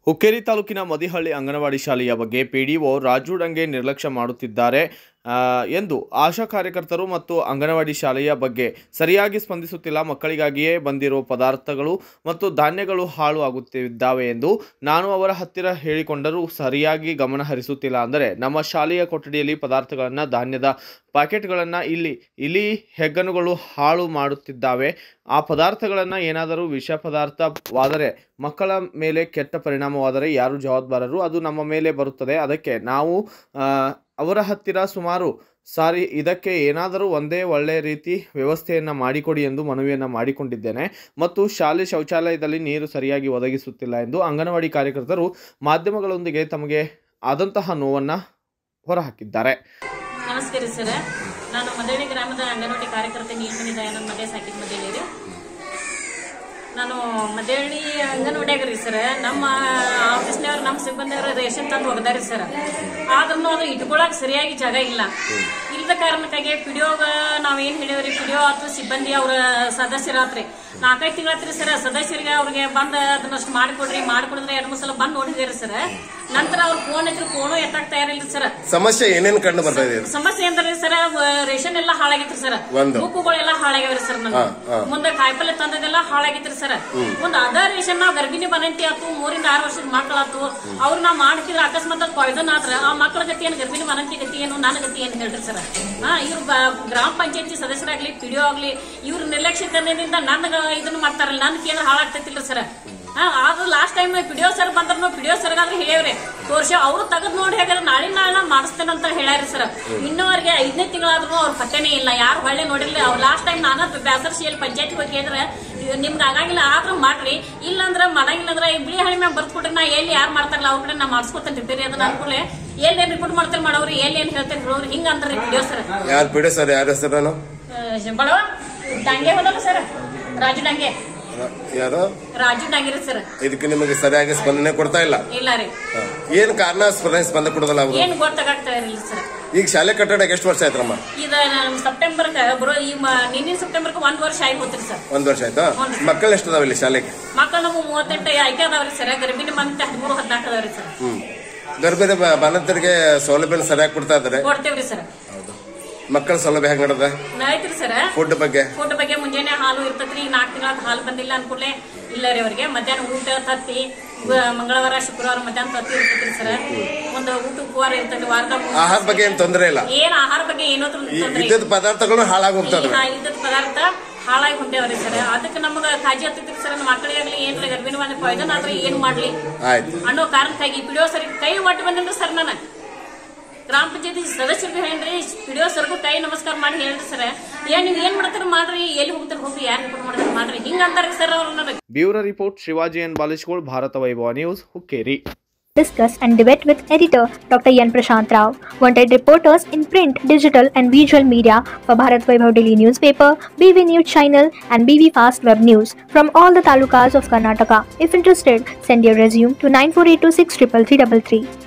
ಹುಕ್ಕೇರಿ ತಾಲೂಕಿನ ಮದಿಹಳ್ಳಿ ಅಂಗನವಾಡಿ ಶಾಲೆಯ ಬಗ್ಗೆ ಪಿಡಿಒ ರಾಜು ಡಂಗೆ ನಿರ್ಲಕ್ಷ್ಯ ಮಾಡುತ್ತಿದ್ದಾರೆ ಆ, ಎಂದು ಆಶಾ ಕಾರ್ಯಕರ್ತರು ಮತ್ತು ಅಂಗನವಾಡಿ ಶಾಲೆಯ ಬಗ್ಗೆ ಸರಿಯಾಗಿ ಸ್ಪಂದಿಸುತ್ತಿಲ್ಲ ಮಕ್ಕಳಿಗಾಗಿಯೇ ಬಂದಿರೋ ಪದಾರ್ಥಗಳು ಮತ್ತು ಧಾನ್ಯಗಳು ಹಾಳು ಆಗುತ್ತಿದ್ದಾವೆ ಎಂದು ನಾನು ಅವರ ಹತ್ತಿರ ಹೇಳಿಕೊಂಡರೂ ಸರಿಯಾಗಿ ಗಮನ ಹರಿಸುತ್ತಿಲ್ಲ ಅಂದರೆ ನಮ್ಮ ಶಾಲೆಯ ಕೊಠಡಿಯಲ್ಲಿ ಪದಾರ್ಥಗಳನ್ನು ಧಾನ್ಯದ ಪ್ಯಾಕೆಟ್ಗಳನ್ನು ಇಲ್ಲಿ ಇಲಿ ಹೆಗ್ಗಣಗಳು ಹಾಳು ಮಾಡುತ್ತಿದ್ದಾವೆ ಆ ಪದಾರ್ಥಗಳನ್ನು ಏನಾದರೂ ವಿಷ ಪದಾರ್ಥವಾದರೆ ಮಕ್ಕಳ ಮೇಲೆ ಕೆಟ್ಟ ಪರಿಣಾಮವಾದರೆ ಯಾರು ಜವಾಬ್ದಾರರು ಅದು ನಮ್ಮ ಮೇಲೆ ಬರುತ್ತದೆ ಅದಕ್ಕೆ ನಾವು ಆ, ಅವರ ಹತ್ತಿರ ಸುಮಾರು ಸಾರಿ ಇದಕ್ಕೆ ಏನಾದರೂ ಒಂದೇ ಒಳ್ಳೆಯ ರೀತಿ ವ್ಯವಸ್ಥೆಯನ್ನು ಮಾಡಿಕೊಡಿ ಎಂದು ಮನವಿಯನ್ನು ಮಾಡಿಕೊಂಡಿದ್ದೇನೆ ಮತ್ತು ಶಾಲೆ ಶೌಚಾಲಯದಲ್ಲಿ ನೀರು ಸರಿಯಾಗಿ ಒದಗಿಸುತ್ತಿಲ್ಲ ಎಂದು ಅಂಗನವಾಡಿ ಕಾರ್ಯಕರ್ತರು ಮಾಧ್ಯಮಗಳೊಂದಿಗೆ ತಮಗೆ ಆದಂತಹ ನೋವನ್ನು ಹೊರಹಾಕಿದ್ದಾರೆ ನಮಸ್ಕಾರ ಸರ್ ನಾನು ಮದಳಿ ಗ್ರಾಮದ ಅಂಗನವಾಡಿ ಕಾರ್ಯಕರ್ತೆ ನೀಲ್ಮಣಿ ದಯಾನಂದ್ ಮದೆ ಸಾಕಿದ ಮದೇಳಿ ರೀ ನಾನು ಮದೇಳಿ ಅಂಗನವಾಡಿಯಾಗ ರೀ ಸರ್ ನಮ್ಮ ಆಫೀಸ್ನವ್ರು ನಮ್ಮ ಸಿಬ್ಬಂದಿಯವರು ರೇಷನ್ ತಂದು ಒಗದಾರಿ ಸರ್ ಆದ್ರೂ ಅದು ಇಟ್ಕೊಳಕ್ ಸರಿಯಾಗಿ ಜಾಗ ಇಲ್ಲ ಇಲ್ಲದ ಕಾರಣಕ್ಕಾಗಿ ಪಿಡಿಯೋಗ ನಾವೇನ್ ಹೇಳಿವ್ರಿ ಪಿಡಿಯೋ ಆತು ಸಿಬ್ಬಂದಿ ಅವ್ರ ಸದಸ್ಯರಾತ್ರಿ ನಾಲ್ಕೈದು ತಿಂಗಳಾತ್ರಿ ಸರ್ ಸದಸ್ಯರಿಗೆ ಅವ್ರಿಗೆ ಬಂದ್ ಅದನ್ನಷ್ಟು ಮಾಡಿಕೊಡ್ರಿ ಮಾಡಿಕೊಡಿದ್ರೆ ಎರಡು ಮೂರು ಸಲ ಬಂದ್ ನೋಡಿದ್ರಿ ಸರ್ ನಂತರ ಅವ್ರು ಫೋನ್ ಹಚ್ಚಿದ್ರು ಫೋನು ಎತ್ತಕ್ ತಯಾರಿಲ್ಲ ಸರ್ ಸಮಸ್ಯೆ ಏನೇನ್ ಕಂಡು ಬರ್ತಾ ಇದೆ ಸಮಸ್ಯೆ ಅಂದ್ರೆ ಸರ್ ರೇಷನ್ ಎಲ್ಲಾ ಹಾಳಾಗಿತ್ರಿ ಸರ್ ಒಂದು. ಬುಕ್ಕುಗಳೆಲ್ಲ ಹಾಳಾಗ್ಯಾವ್ರಿ ಸರ್ ನಮ್ಗೆ ಹಾ, ಹಾ. ಮುಂದೆ ಕಾಯಿಪಲ್ಲೆ ತಂದದೆಲ್ಲ ಹಾಳಾಗಿತ್ರಿ ಸರ್ ಮುಂದೆ ಅದ ರೇಷನ್ ನಾವ್ ಗರ್ಭಿಣಿ ಬನಂತಿ ಆತು ಮೂರಿಂದ ಆರು ವರ್ಷದ ಮಕ್ಕಳಾತು ಅವ್ರು ನಾವ್ ಮಾಡ್ತಿದ್ರ ಅಕಸ್ಮಾತ್ ಪಾಯ್ಸನ್ ಆದ್ರ ಆ ಮಕ್ಕಳ ಗತಿ ಏನು ಗರ್ಭಿಣಿ ಬನಂತಿ ಗತಿ ಏನು ನನ್ನ ಗತಿ ಏನು ಹೇಳ್ರಿ ಸರ್ ಹಾ ಇವ್ರು ಬ- ಗ್ರಾಮ ಪಂಚಾಯತಿ ಸದಸ್ಯರಾಗ್ಲಿ ಪಿಡಿಒ ಆಗ್ಲಿ ಇವ್ರ ನಿರ್ಲಕ್ಷ್ಯದಿಂದ ನನ್ಗ ಇದನ್ನ ಮಾಡ್ತಾರಲ್ಲ ನನ್ ಕೇಂದ್ರ ಹಾಳಾಗ್ತೈತಿಲ್ರಿ ಸರ್ ಹಾ ಆದ್ರೂ ಲಾಸ್ಟ್ ಟೈಮ್ ಪಿಡಿಒ ಸರ್ ಬಂದ್ರು ಪಿಡಿಒ ಸರ್ಗಾದ್ರೆ ಹೇಳ್ಯಾವ್ರಿ ತೋರ್ಸಿ ಅವ್ರು ತೆಗೆದ್ ನೋಡಿ ಹೇಗಾದ್ರೆ ನಾಳೆ ನಾಳೆ ಮಾಡಿಸ್ತೇನೆ ಅಂತ ಹೇಳ್ಯಾರಿ ಸರ್ ಇನ್ನೂವರೆಗೆ ಐದನೇ ತಿಂಗಳಾದ್ರೂ ಅವ್ರ ಪತ್ತೆನೇ ಇಲ್ಲ ಯಾರು ಹೊಳ್ಳೆ ನೋಡಿಲ್ಲ ಅವ್ರು ಲಾಸ್ಟ್ ಟೈಮ್ ನಾನು ಬ್ಯಾಸರ್ಸಿ ಅಲ್ಲಿ ಪಂಚಾಯತ್ ಹೋಗಿ ಕೇಳಿದ್ರೆ ಇದು ನಿಮ್ಗೆ ಆಗಂಗಿಲ್ಲ ಆದ್ರೂ ಮಾಡ್ರಿ ಇಲ್ಲಂದ್ರ ಮಾಡಂಗಿಲ್ಲ ಅಂದ್ರೆ ಈ ಬಿಳಿ ಹಳಿ ಮ್ಯಾಗ ಬರ್ದ್ಬಿಟ್ರೆ ನಾ ಎಲ್ಲಿ ಯಾರು ಮಾಡ್ತಾರಲ್ಲ ಅವ್ರ ಕಡೆ ನಾ ಮಾಡಿಸ್ಕೊತೇನೆ ರಿಪೇರಿ ಅದನ್ನ ಅನ್ಕೊಳ್ಳೆ ಎಲ್ಲಿ ಏನ್ ರಿಪೋರ್ಟ್ ಮಾಡ್ತಾರೆ ಮಾಡೋರು ಎಲ್ಲಿ ಏನ್ ಹೇಳ್ತೇನೆ ಹೇಳೋರು ಹಿಂಗ ಅಂತಾರೆ ಪಿಡಿಒ ಸರ್ ಯಾರು ಬಿಡಿ ಸರ್ ಯಾರ ಹೆಸರು ಬಡವ ಡಂಗೆ ಹೋದಲ್ಲ ಸರ್ ರಾಜು ಡಂಗೆ ಯಾರು ರಾಜು ಡಂಗಿರಿ ಸರ್ ಇದಕ್ಕೆ ನಿಮಗೆ ಸರಿಯಾಗಿ ಸ್ಪಂದನೆ ಕೊಡ್ತಾ ಇಲ್ಲ ಇಲ್ಲ ರೀ ಹ. ಏನ್ ಕಾರಣ ಸ್ಪಂದನೆ ಸ್ಪಂದನೆ ಕೊಡೋದಲ್ಲ ಅವರು ಏನ್ ಗೊತ್ತಾಗ್ತಾ ಇರಲಿಲ್ಲ ಸರ್ ಈಗ ಶಾಲೆ ಕಟ್ಟಡಕ್ಕೆ ಎಷ್ಟು ವರ್ಷ ಆಯ್ತಮ್ಮ ಇದ ಸೆಪ್ಟೆಂಬರ್ ಬರೋ ಈ ಮ- ನಿನ್ನಿನ ಸೆಪ್ಟೆಂಬರ್ ಒಂದ್ ವರ್ಷ ಆಗಿ ಹೋತ್ರಿ ಸರ್ ಒಂದ್ ವರ್ಷ ಆಯ್ತಾ ಮಕ್ಕಳು ಎಷ್ಟು ಅದಾವ ಇಲ್ಲಿ ಶಾಲೆಗೆ ಮಕ್ಕಳು ನಮ್ಮ ಮೂವತ್ತೆಂಟು ಆಯ್ಕೆ ಅದಾವ್ರಿ ಸರ್ ಗರ್ಭಿಣಿ ಮಂತ್ ಹದಿಮೂರು ಹದಿನಾಲ್ಕು ಅದಾವ್ರಿ ಸರ್ ಹ್ಮ್ ಗರ್ಭಿಣಿ ಬ- ಬಾಣಂತರಿಗೆ ಸೌಲಭ್ಯ ಸರಿಯಾಗಿ ಕೊಡ್ತಾ ಇದಾರೆ ಕೊಡ್ತೇವ್ರಿ ಸರ್ ಮಕ್ಕಳ ಸೌಲಭ್ಯ ಹೆಂಗ್ ನಡೆದ ಐತ್ರಿ ಸರ್ ಫುಡ್ ಬಗ್ಗೆ ಫುಡ್ ಬಗ್ಗೆ ಮುಂಜಾನೆ ಹಾಲು ಇರ್ತೈತ್ರಿ ಈಗ ನಾಲ್ಕು ತಿಂಗಳ ಹಾಲು ಬಂದಿಲ್ಲ ಅನ್ಕೂಡ್ಲೆ ಇಲ್ಲ ರೀ ಅವ್ರಿಗೆ ಮಧ್ಯಾಹ್ನ ಊಟ ತತ್ತಿ ವ- ಮಂಗಳವಾರ ಶುಕ್ರವಾರ ಮಧ್ಯಾಹ್ನ ತತ್ತಿ ಇರ್ತೈತ್ರಿ ಸರ್ ಒಂದು ಊಟ ಉಪವಾರ ಇರ್ತೈತಿ ವಾರದಾಗ ಮೂರ್ ಆಹಾರ ಬಗ್ಗೆ ಏನ್ ತೊಂದರೆ ಇಲ್ಲ ಏನ್ ಆಹಾರ ಬಗ್ಗೆ ಏನೋ ಈ ತೊಂದ್ರೆ ಇದ್ದದ ಪದಾರ್ಥಗಳು ಹಾಳಾಗಿ ಹೋಗ್ತದೆ ಈ ಇದ್ದದ್ ಪದಾರ್ಥ ಹಾಳಾಗಿ ಹೊಂಟೇವ್ರಿ ಸರ್ ಅದಕ್ಕೆ ನಮಗ ಕಾಜಿ ಹತ್ತಿದ್ರಿ ಸರ್ ನಮ್ಮ ಮಕ್ಕಳಿಗಾಗ್ಲಿ ಏನ್ರಿ ಗರ್ಭಿಣಿ ಬಂದ ಪಾಯ್ಸನ್ ಆದ್ರೆ ಏನ್ ಮಾಡ್ಲಿ ಆಯ್ತು ಅನ್ನೋ ಕಾರಣಕ್ಕಾಗಿ ಪಿಡಿಯೋ ಸರ್ ಕೈ ಒಟ್ಟು ಬಂದಿಲ್ರಿ ಸರ್ ನಾನು ಗ್ರಾಮ ಪಂಚಾಯತಿ ಸದಸ್ಯರಿಗೆ ಹೇಳ್ರಿ ಪಿಡಿಯೋ ಸರ್ಗೂ ಕೈ ನಮಸ್ಕಾರ ಮಾಡಿ ಹೇಳ್ರಿ ಸರ್ ಏನ್ ನೀವ್ ಏನ್ ಮಾಡ್ತಾರ ಮಾಡ್ರಿ ಎಲ್ಲಿ ಹೋಗ್ತಾರ ಹೋಗ್ರಿ ಯಾರು ರಿಪೋರ್ಟ್ ಮಾಡ್ತಾರ ಮಾಡ್ರಿ ಹಿಂಗ ಅಂತಾರ್ರಿ ಸರ್ ಅವ್ರು ನನಗೆ ಬ್ಯೂರೋ ರಿಪೋರ್ಟ್ ಶಿವಾಜಿ ಎನ್ ಬಾಲಿಶ್ಗೋಳ್ Bharata Vaibhava news Hukkeri discuss and debate with editor Dr. Yan Prashant Rao. Wanted reporters in print, digital, and visual media for Bharat Vaibhav Daily newspaper, BV News channel, and BV Fast Web News from all the talukas of Karnataka. If interested, send your resume to 9482633333.